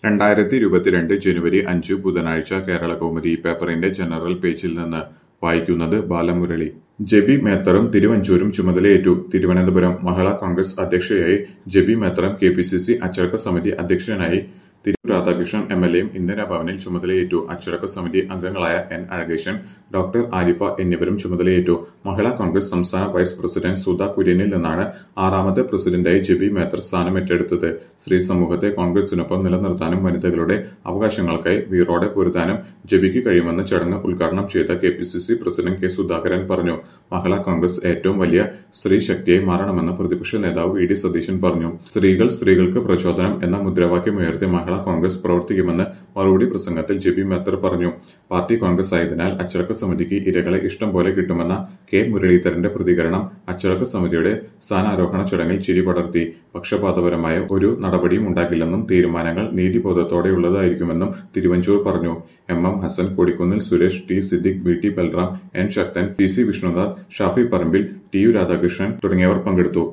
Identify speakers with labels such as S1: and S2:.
S1: രണ്ടായിരത്തി ഇരുപത്തിരണ്ട് ജനുവരി അഞ്ച് ബുധനാഴ്ച കേരള കൗമുദി പേപ്പറിന്റെ ജനറൽ പേജിൽ നിന്ന് വായിക്കുന്നത് ബാലമുരളി ജെബി മേത്തറും തിരുവഞ്ചൂരും ചുമതലയേറ്റു തിരുവനന്തപുരം മഹിളാ കോൺഗ്രസ് അധ്യക്ഷയായി ജെബി മേത്തറും കെ പി സി സി അച്ചടക്ക സമിതി അധ്യക്ഷനായി തിരു രാധാകൃഷ്ണൻ എം എൽ എയും ഇന്ദിരാഭവനിൽ ചുമതലയേറ്റു അച്ചടക്ക സമിതി അംഗങ്ങളായ എൻ അഴകേശൻ ഡോക്ടർ ആരിഫ എന്നിവരും ചുമതലയേറ്റു മഹിളാ കോൺഗ്രസ് സംസ്ഥാന വൈസ് പ്രസിഡന്റ് സുധ കുര്യനിൽ നിന്നാണ് ആറാമത്തെ പ്രസിഡന്റായി ജെബി മേത്തർ സ്ഥാനം ഏറ്റെടുത്തത് സ്ത്രീ സമൂഹത്തെ കോൺഗ്രസിനൊപ്പം നിലനിർത്താനും വനിതകളുടെ അവകാശങ്ങൾക്കായി വീറോടെ പൊരുതാനും ജെബിക്ക് കഴിയുമെന്ന് ചടങ്ങ് ഉദ്ഘാടനം ചെയ്ത K P C C president K Sudhakaran പറഞ്ഞു മഹിളാ കോൺഗ്രസ് ഏറ്റവും വലിയ സ്ത്രീ ശക്തിയായി മാറണമെന്ന് പ്രതിപക്ഷ നേതാവ് വി ഡി സതീശൻ പറഞ്ഞു സ്ത്രീകൾ സ്ത്രീകൾക്ക് പ്രചോദനം എന്ന മുദ്രാവാക്യം ഉയർത്തി മഹിളാ കോൺഗ്രസ് പ്രവർത്തിക്കുമെന്ന് മറുപടി പ്രസംഗത്തിൽ ജെബി മേത്തർ പറഞ്ഞു പാർട്ടി കോൺഗ്രസ് ആയതിനാൽ അച്ചടക്ക സമിതിക്ക് ഇരകളെ ഇഷ്ടം പോലെ കിട്ടുമെന്ന കെ മുരളീധരന്റെ പ്രതികരണം അച്ചടക്ക സമിതിയുടെ സ്ഥാനാരോഹണ ചടങ്ങിൽ ചിരി പടർത്തി പക്ഷപാതപരമായ ഒരു നടപടിയും ഉണ്ടാകില്ലെന്നും തീരുമാനങ്ങൾ നീതിബോധത്തോടെയുള്ളതായിരിക്കുമെന്നും തിരുവഞ്ചൂർ പറഞ്ഞു M M Hassan Kodikunnil Suresh T Siddique B T Balram N Sakthan P C Vishnunath Shafi Parambil T U Radhakrishnan തുടങ്ങിയവർ പങ്കെടുത്തു